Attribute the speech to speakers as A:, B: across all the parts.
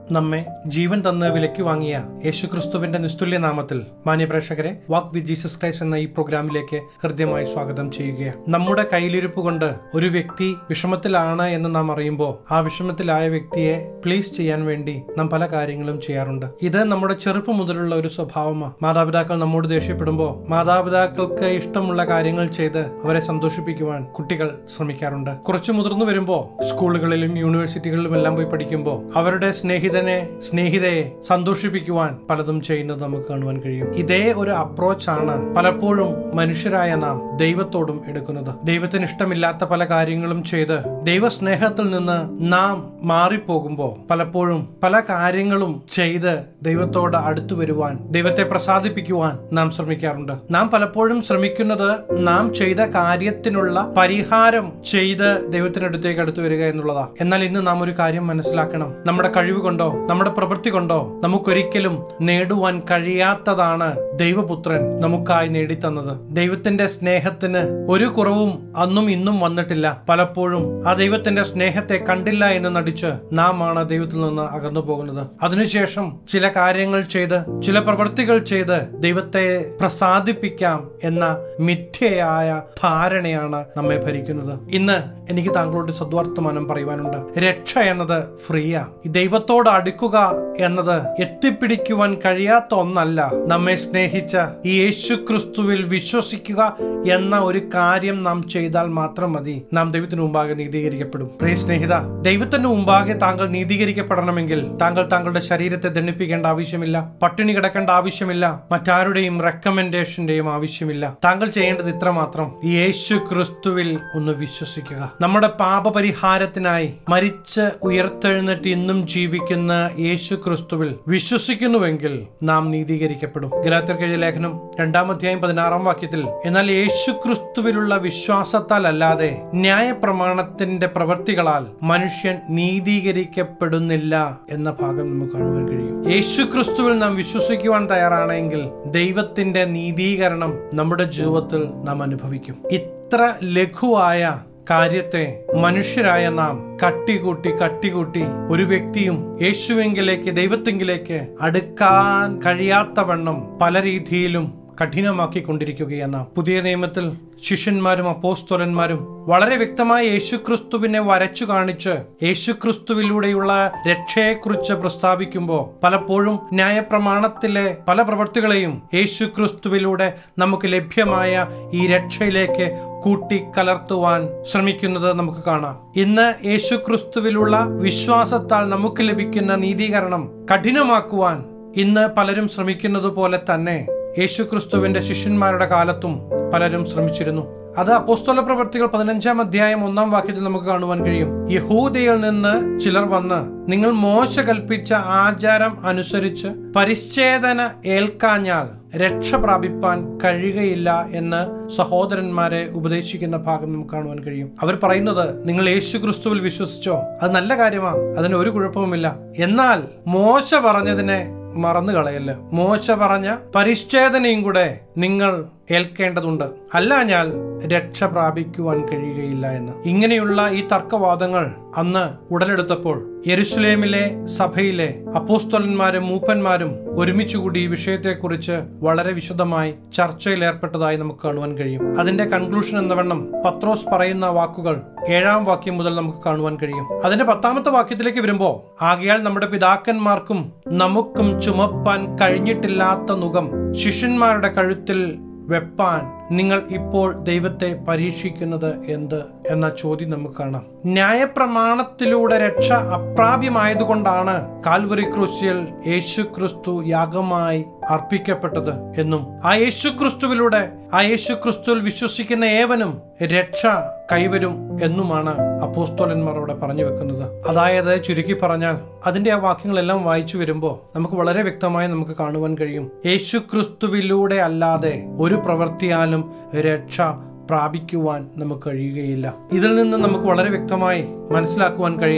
A: നമ്മെ ജീവൻ തന്ന് വിലയ്ക്ക് വാങ്ങിയ യേശുക്രിസ്തുവിന്റെ നിസ്തുല്യ നാമത്തിൽ മാന്യപ്രേക്ഷകരെ വാക്ക് വിത്ത് ജീസസ് ക്രൈസ്റ്റ് എന്ന ഈ പ്രോഗ്രാമിലേക്ക് ഹൃദ്യമായി സ്വാഗതം ചെയ്യുകയാണ് നമ്മുടെ കയ്യിലിരിപ്പ് കൊണ്ട് ഒരു വ്യക്തി വിഷമത്തിലാണ് എന്ന് നാം അറിയുമ്പോൾ ആ വിഷമത്തിലായ വ്യക്തിയെ പ്ലീസ് ചെയ്യാൻ വേണ്ടി നാം പല കാര്യങ്ങളും ചെയ്യാറുണ്ട് ഇത് നമ്മുടെ ചെറുപ്പം മുതലുള്ള ഒരു സ്വഭാവമാണ് മാതാപിതാക്കൾ നമ്മോട് ദേഷ്യപ്പെടുമ്പോൾ മാതാപിതാക്കൾക്ക് ഇഷ്ടമുള്ള കാര്യങ്ങൾ ചെയ്ത് അവരെ സന്തോഷിപ്പിക്കുവാൻ കുട്ടികൾ ശ്രമിക്കാറുണ്ട് കുറച്ച് മുതിർന്നു വരുമ്പോൾ സ്കൂളുകളിലും യൂണിവേഴ്സിറ്റികളിലും എല്ലാം പോയി പഠിക്കുമ്പോൾ അവരുടെ സ്നേഹിതനെ സ്നേഹിതയെ സന്തോഷിപ്പിക്കുവാൻ പലതും ചെയ്യുന്നത് നമുക്ക് കാണുവാൻ കഴിയും ഇതേ ഒരു അപ്രോച്ചാണ് പലപ്പോഴും മനുഷ്യരായ നാം ദൈവത്തോടും എടുക്കുന്നത് ദൈവത്തിന് ഇഷ്ടമില്ലാത്ത പല കാര്യങ്ങളും ചെയ്ത് ദൈവസ്നേഹത്തിൽ നിന്ന് നാം മാറിപ്പോകുമ്പോൾ പലപ്പോഴും പല കാര്യങ്ങളും ചെയ്ത് ദൈവത്തോട് അടുത്തു വരുവാൻ ദൈവത്തെ പ്രസാദിപ്പിക്കുവാൻ നാം ശ്രമിക്കാറുണ്ട് നാം പലപ്പോഴും ശ്രമിക്കുന്നത് നാം ചെയ്ത കാര്യത്തിനുള്ള പരിഹാരം ചെയ്ത് ദൈവത്തിനടുത്തേക്ക് അടുത്തു വരിക എന്നുള്ളതാ എന്നാൽ ഇന്ന് നാം ഒരു കാര്യം മനസ്സിലാക്കണം നമ്മുടെ കഴിവ് കൊണ്ടോ നമ്മുടെ പ്രവൃത്തി കൊണ്ടോ നമുക്കൊരിക്കലും നേടുവാൻ കഴിയാത്തതാണ് ദൈവപുത്രൻ നമുക്കായി നേടിത്തന്നത് ദൈവത്തിന്റെ സ്നേഹത്തിന് ഒരു കുറവും അന്നും ഇന്നും വന്നിട്ടില്ല പലപ്പോഴും ആ ദൈവത്തിന്റെ സ്നേഹത്തെ കണ്ടില്ല എന്ന് നടിച്ച് നാം ആണ് ദൈവത്തിൽ നിന്ന് അകന്നു പോകുന്നത് അതിനുശേഷം ചില കാര്യങ്ങൾ ചെയ്ത് ചില പ്രവൃത്തികൾ ചെയ്ത് ദൈവത്തെ പ്രസാദിപ്പിക്കാം എന്ന മിഥ്യയായ ധാരണയാണ് നമ്മെ ഭരിക്കുന്നത് ഇന്ന് എനിക്ക് താങ്കളോട് സദ്വർത്തമാനം പറയുവാനുണ്ട് രക്ഷ എന്നത് ഫ്രീയാ ഈ ദൈവത്തോട് അടുക്കുക എന്നത് എത്തിപ്പിടിക്കുവാൻ കഴിയാത്ത ഒന്നല്ല നമ്മെ സ്നേഹിച്ച ഈ യേശു ക്രിസ്തുവിൽ വിശ്വസിക്കുക എന്ന ഒരു കാര്യം നാം ചെയ്താൽ മാത്രം മതി നാം ദൈവത്തിന് മുമ്പാകെ നീതീകരിക്കപ്പെടും പ്രിയ സ്നേഹിത ദൈവത്തിന്റെ മുമ്പാകെ താങ്കൾ നീതീകരിക്കപ്പെടണമെങ്കിൽ താങ്കൾ താങ്കളുടെ ശരീരത്തെ ദണ്ണിപ്പിക്കേണ്ട ആവശ്യമില്ല പട്ടിണി കിടക്കേണ്ട ആവശ്യമില്ല മറ്റാരുടെയും റെക്കമെൻഡേഷന്റെയും ആവശ്യമില്ല താങ്കൾ ചെയ്യേണ്ടത് ഇത്ര മാത്രം ഈ യേശു ക്രിസ്തുവിൽ ഒന്ന് വിശ്വസിക്കുക നമ്മുടെ പാപപരിഹാരത്തിനായി മരിച്ച് ഉയർത്തെഴുന്നേറ്റ് ഇന്നും ജീവിക്കുന്ന യേശു ക്രിസ്തുവിൽ വിശ്വസിക്കുന്നുവെങ്കിൽ നാം നീതീകരിക്കപ്പെടും ഗലാത്യർക്കെഴുതിയ ലേഖനം രണ്ടാം അധ്യായം പതിനാറാം വാക്യത്തിൽ എന്നാൽ യേശു ക്രിസ്തുവിലുള്ള വിശ്വാസത്താൽ അല്ലാതെ ന്യായപ്രമാണത്തിന്റെ പ്രവൃത്തികളാൽ മനുഷ്യൻ നീതീകരിക്കപ്പെടുന്നില്ല എന്ന ഭാഗം നമുക്ക് കാണുവാൻ കഴിയും യേശു ക്രിസ്തുവിൽ നാം വിശ്വസിക്കുവാൻ തയ്യാറാണെങ്കിൽ ദൈവത്തിന്റെ നീതീകരണം നമ്മുടെ ജീവിതത്തിൽ നാം അനുഭവിക്കും ഇത്ര ലഘുവായ കാര്യത്തെ മനുഷ്യരായ നാം കട്ടികൂട്ടി കട്ടികൂട്ടി ഒരു വ്യക്തിയും യേശുവെങ്കിലേക്ക് ദൈവത്തെങ്കിലേക്ക് അടുക്കാൻ കഴിയാത്തവണ്ണം പല രീതിയിലും കഠിനമാക്കിക്കൊണ്ടിരിക്കുകയെന്ന പുതിയ നിയമത്തിൽ ശിഷ്യന്മാരും അപ്പോസ്തോലന്മാരും വളരെ വ്യക്തമായി യേശുക്രിസ്തുവിനെ വരച്ചു കാണിച്ച് യേശുക്രിസ്തുവിലൂടെയുള്ള രക്ഷയെക്കുറിച്ച് പ്രസ്താവിക്കുമ്പോൾ പലപ്പോഴും ന്യായപ്രമാണത്തിലെ പല പ്രവൃത്തികളെയും യേശുക്രിസ്തുവിലൂടെ നമുക്ക് ലഭ്യമായ ഈ രക്ഷയിലേക്ക് കൂട്ടിക്കലർത്തുവാൻ ശ്രമിക്കുന്നത് നമുക്ക് കാണാം ഇന്ന് യേശുക്രിസ്തുവിലുള്ള വിശ്വാസത്താൽ നമുക്ക് ലഭിക്കുന്ന നീതീകരണം കഠിനമാക്കുവാൻ ഇന്ന് പലരും ശ്രമിക്കുന്നത് പോലെ തന്നെ യേശുക്രിസ്തുവിന്റെ ശിഷ്യന്മാരുടെ കാലത്തും പലരും ശ്രമിച്ചിരുന്നു അത് അപ്പോസ്തോല പ്രവർത്തികൾ പതിനഞ്ചാം അധ്യായം ഒന്നാം വാക്യത്തിൽ നമുക്ക് കാണുവാൻ കഴിയും യഹൂദയിൽ നിന്ന് ചിലർ വന്ന് നിങ്ങൾ മോശ കൽപ്പിച്ച ആചാരം അനുസരിച്ച് പരിച്ഛേദന ഏൽക്കാഞ്ഞാൽ രക്ഷ പ്രാപിപ്പാൻ കഴിയുകയില്ല എന്ന് സഹോദരന്മാരെ ഉപദേശിക്കുന്ന ഭാഗം നമുക്ക് കാണുവാൻ കഴിയും അവർ പറയുന്നത് നിങ്ങൾ യേശു ക്രിസ്തുവിൽ വിശ്വസിച്ചോ അത് നല്ല കാര്യമാണ് അതിന് ഒരു കുഴപ്പവുമില്ല എന്നാൽ മോശ പറഞ്ഞതിനെ മറന്നു കളയല്ല മോശ പറഞ്ഞ പരിച്ഛേദനയും കൂടെ നിങ്ങൾ ഏൽക്കേണ്ടതുണ്ട് അല്ലാഞ്ഞാൽ രക്ഷ പ്രാപിക്കുവാൻ കഴിയുകയില്ല എന്ന് ഇങ്ങനെയുള്ള ഈ തർക്കവാദങ്ങൾ അന്ന് ഉടലെടുത്തപ്പോൾ യെരുസലേമിലെ സഭയിലെ അപ്പോസ്തലന്മാരും മൂപ്പന്മാരും ഒരുമിച്ചുകൂടി ഈ വിഷയത്തെക്കുറിച്ച് വളരെ വിശദമായി ചർച്ചയിൽ ഏർപ്പെട്ടതായി നമുക്ക് കാണുവാൻ കഴിയും അതിന്റെ കൺക്ലൂഷൻ എന്ന വണ്ണം പത്രോസ് പറയുന്ന വാക്കുകൾ ഏഴാം വാക്യം മുതൽ നമുക്ക് കാണുവാൻ കഴിയും അതിന്റെ പത്താമത്തെ വാക്യത്തിലേക്ക് വരുമ്പോൾ ആകയാൽ നമ്മുടെ പിതാക്കന്മാർക്കും നമുക്കും ചുമപ്പാൻ കഴിഞ്ഞിട്ടില്ലാത്ത നുകം ശിഷ്യന്മാരുടെ കഴുത്തിൽ വെപ്പാൻ നിങ്ങൾ ഇപ്പോൾ ദൈവത്തെ പരീക്ഷിക്കുന്നത് എന്ത് എന്ന ചോദ്യം നമുക്ക് കാണാം ന്യായപ്രമാണത്തിലൂടെ രക്ഷ അപ്രാപ്യമായതുകൊണ്ടാണ് കാൽവറി ക്രൂശിയൽ യേശു ക്രിസ്തു യാഗമായി അർപ്പിക്കപ്പെട്ടത് എന്നും ആ യേശു ക്രിസ്തുവിലൂടെ ആ യേശു ക്രിസ്തുവിൽ വിശ്വസിക്കുന്ന ഏവനും രക്ഷ കൈവരും എന്നുമാണ് അപ്പോസ്തോലന്മാർ അവിടെ പറഞ്ഞു വെക്കുന്നത് അതായത് ചുരുക്കി പറഞ്ഞാൽ അതിന്റെ ആ വാക്യങ്ങളെല്ലാം വായിച്ചു വരുമ്പോൾ നമുക്ക് വളരെ വ്യക്തമായി നമുക്ക് കാണുവാൻ കഴിയും യേശു ക്രിസ്തുവിലൂടെ അല്ലാതെ ഒരു പ്രവൃത്തിയാലും രക്ഷ പ്രാപിക്കുവാൻ നമുക്ക് കഴിയുകയില്ല ഇതിൽ നിന്ന് നമുക്ക് വളരെ വ്യക്തമായി മനസ്സിലാക്കുവാൻ കഴിയുന്നത്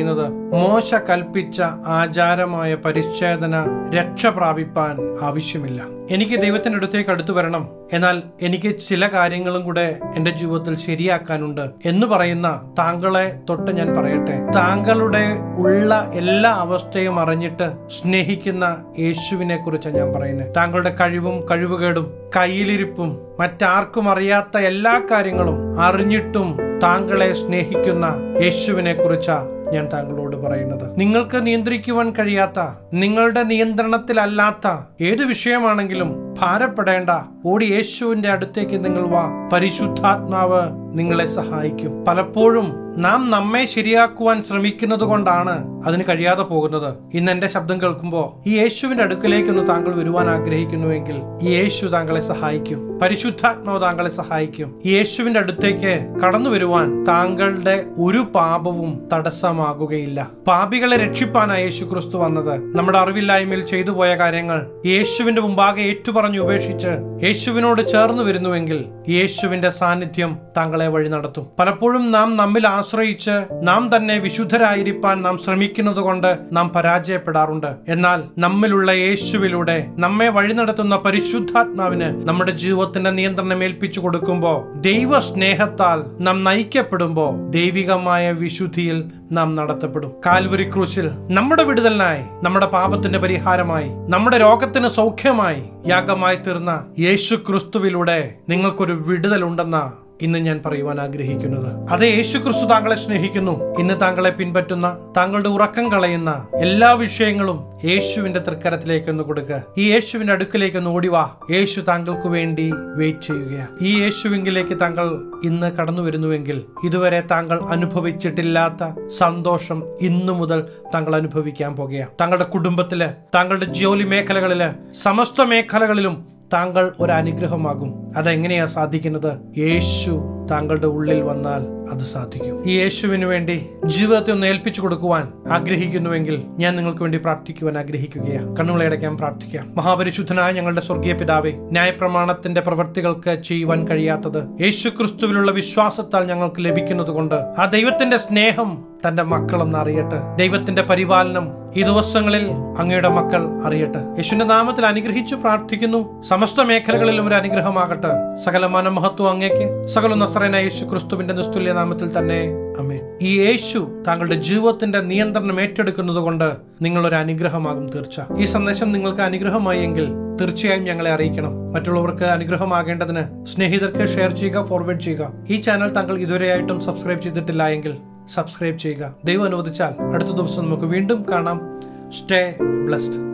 A: മോശ കൽപ്പിച്ച ആചാരമായ പരിച്ഛേദന രക്ഷ പ്രാപിപ്പാൻ ആവശ്യമില്ല എനിക്ക് ദൈവത്തിന്റെ അടുത്തേക്ക് അടുത്തു വരണം എന്നാൽ എനിക്ക് ചില കാര്യങ്ങളും കൂടെ എന്റെ ജീവിതത്തിൽ ശരിയാക്കാനുണ്ട് എന്ന് പറയുന്ന താങ്കളെ തൊട്ട് ഞാൻ പറയട്ടെ താങ്കളുടെ ഉള്ള എല്ലാ അവസ്ഥയും അറിഞ്ഞിട്ട് സ്നേഹിക്കുന്ന യേശുവിനെ കുറിച്ചാണ് ഞാൻ പറയുന്നത് താങ്കളുടെ കഴിവും കഴിവുകേടും കയ്യിലിരിപ്പും മറ്റാർക്കും അറിയാത്ത എല്ലാ കാര്യങ്ങളും അറിഞ്ഞിട്ടും താങ്കളെ സ്നേഹിക്കുന്ന യേശുവിനെ കുറിച്ചാ ഞാൻ താങ്കളോട് പറയുന്നത് നിങ്ങൾക്ക് നിയന്ത്രിക്കുവാൻ കഴിയാത്ത നിങ്ങളുടെ നിയന്ത്രണത്തിലല്ലാത്ത ഏത് വിഷയമാണെങ്കിലും ഭാരപ്പെടേണ്ട ഓടി യേശുവിന്റെ അടുത്തേക്ക് നിങ്ങൾ വാ പരിശുദ്ധാത്മാവ് നിങ്ങളെ സഹായിക്കും പലപ്പോഴും നാം നമ്മെ ശരിയാക്കുവാൻ ശ്രമിക്കുന്നത് കൊണ്ടാണ് അതിന് കഴിയാതെ പോകുന്നത് ഇന്ന് എന്റെ ശബ്ദം കേൾക്കുമ്പോൾ ഈ യേശുവിന്റെ അടുക്കലേക്കൊന്ന് താങ്കൾ വരുവാൻ ആഗ്രഹിക്കുന്നുവെങ്കിൽ ഈ യേശു താങ്കളെ സഹായിക്കും പരിശുദ്ധാത്മാവ് താങ്കളെ സഹായിക്കും ഈ യേശുവിന്റെ അടുത്തേക്ക് കടന്നു വരുവാൻ താങ്കളുടെ ഒരു പാപവും തടസ്സമാകുകയില്ല പാപികളെ രക്ഷിപ്പാനാണ് യേശു ക്രിസ്തു വന്നത് നമ്മുടെ അറിവില്ലായ്മയിൽ ചെയ്തു പോയ കാര്യങ്ങൾ യേശുവിന്റെ മുമ്പാകെ ഏറ്റുപറഞ്ഞ് ഉപേക്ഷിച്ച് യേശുവിനോട് ചേർന്ന് വരുന്നുവെങ്കിൽ യേശുവിന്റെ സാന്നിധ്യം താങ്കളെ വഴി നടത്തും പലപ്പോഴും നാം നമ്മിൽ ആശ്രയിച്ച് നാം തന്നെ വിശുദ്ധരായിരിക്കാൻ നാം ശ്രമിക്കുന്നത് കൊണ്ട് നാം പരാജയപ്പെടാറുണ്ട് എന്നാൽ നമ്മിലുള്ള യേശുവിലൂടെ നമ്മെ വഴി നടത്തുന്ന പരിശുദ്ധാത്മാവിന് നമ്മുടെ ജീവിതത്തിന്റെ നിയന്ത്രണം ഏൽപ്പിച്ചു കൊടുക്കുമ്പോൾ ദൈവ സ്നേഹത്താൽ നാം നയിക്കപ്പെടുമ്പോ ദൈവികമായ വിശുദ്ധിയിൽ നാം നടത്തപ്പെടും കാൽവരി ക്രൂശിൽ നമ്മുടെ വിടുതലിനായി നമ്മുടെ പാപത്തിന്റെ പരിഹാരമായി നമ്മുടെ രോഗത്തിന് സൗഖ്യമായി യാഗമായി തീർന്ന യേശു ക്രിസ്തുവിലൂടെ നിങ്ങൾക്കൊരു വിടുതലുണ്ടെന്ന ഇന്ന് ഞാൻ പറയുവാൻ ആഗ്രഹിക്കുന്നത് അതേ യേശു ക്രിസ്തു താങ്കളെ സ്നേഹിക്കുന്നു ഇന്ന് താങ്കളെ പിൻപറ്റുന്ന താങ്കളുടെ ഉറക്കം കളയുന്ന എല്ലാ വിഷയങ്ങളും യേശുവിന്റെ തൃക്കരത്തിലേക്ക് ഒന്ന് കൊടുക്കുക ഈ യേശുവിന്റെ അടുക്കിലേക്ക് ഒന്ന് ഓടിവാ യേശു താങ്കൾക്ക് വേണ്ടി വെയിറ്റ് ചെയ്യുകയാണ് ഈ യേശുവിങ്കിലേക്ക് താങ്കൾ ഇന്ന് കടന്നു വരുന്നുവെങ്കിൽ ഇതുവരെ താങ്കൾ അനുഭവിച്ചിട്ടില്ലാത്ത സന്തോഷം ഇന്നു മുതൽ താങ്കൾ അനുഭവിക്കാൻ പോകുകയാണ് താങ്കളുടെ കുടുംബത്തില് താങ്കളുടെ ജോലി മേഖലകളില് സമസ്ത മേഖലകളിലും താങ്കൾ ഒരു അനുഗ്രഹമാകും അതെങ്ങനെയാ സാധിക്കുന്നത് യേശു താങ്കളുടെ ഉള്ളിൽ വന്നാൽ അത് സാധിക്കും ഈ യേശുവിന് വേണ്ടി ജീവിതത്തെ ഒന്ന് ഏൽപ്പിച്ചു കൊടുക്കുവാൻ ആഗ്രഹിക്കുന്നുവെങ്കിൽ ഞാൻ നിങ്ങൾക്ക് വേണ്ടി പ്രാർത്ഥിക്കുവാൻ ആഗ്രഹിക്കുകയാണ് കണ്ണുകളെ അടയ്ക്കാൻ പ്രാർത്ഥിക്കാം മഹാപരിശുദ്ധനായ ഞങ്ങളുടെ സ്വർഗീയ പിതാവേ ന്യായപ്രമാണത്തിന്റെ പ്രവൃത്തികൾക്ക് ചെയ്യുവാൻ കഴിയാത്തത് യേശു ക്രിസ്തുവിലുള്ള വിശ്വാസത്താൽ ഞങ്ങൾക്ക് ലഭിക്കുന്നത് കൊണ്ട് ആ ദൈവത്തിന്റെ സ്നേഹം തന്റെ മക്കളെന്ന് അറിയട്ടെ ദൈവത്തിന്റെ പരിപാലനം ഈ ദിവസങ്ങളിൽ അങ്ങയുടെ മക്കൾ അറിയട്ടെ യേശുവിന്റെ നാമത്തിൽ അനുഗ്രഹിച്ചു പ്രാർത്ഥിക്കുന്നു സമസ്ത മേഖലകളിലും ഒരു അനുഗ്രഹമാകട്ടെ സകലമാന മഹത്വം അങ്ങേക്ക് സകല നസറേന യേശു ക്രിസ്തുവിന്റെ നിസ്തുല്യ നാമത്തിൽ തന്നെ അമേ ഈ യേശു താങ്കളുടെ ജീവിതത്തിന്റെ നിയന്ത്രണം ഏറ്റെടുക്കുന്നത് കൊണ്ട് നിങ്ങളൊരു അനുഗ്രഹമാകും തീർച്ച ഈ സന്ദേശം നിങ്ങൾക്ക് അനുഗ്രഹമായി എങ്കിൽ തീർച്ചയായും ഞങ്ങളെ അറിയിക്കണം മറ്റുള്ളവർക്ക് അനുഗ്രഹമാകേണ്ടതിന് സ്നേഹിതർക്ക് ഷെയർ ചെയ്യുക ഫോർവേഡ് ചെയ്യുക ഈ ചാനൽ താങ്കൾ ഇതുവരെയായിട്ടും സബ്സ്ക്രൈബ് ചെയ്തിട്ടില്ല എങ്കിൽ സബ്സ്ക്രൈബ് ചെയ്യുക ദൈവം അനുവദിച്ചാൽ അടുത്ത ദിവസം നമുക്ക് വീണ്ടും കാണാം സ്റ്റേ ബ്ലസ്ഡ്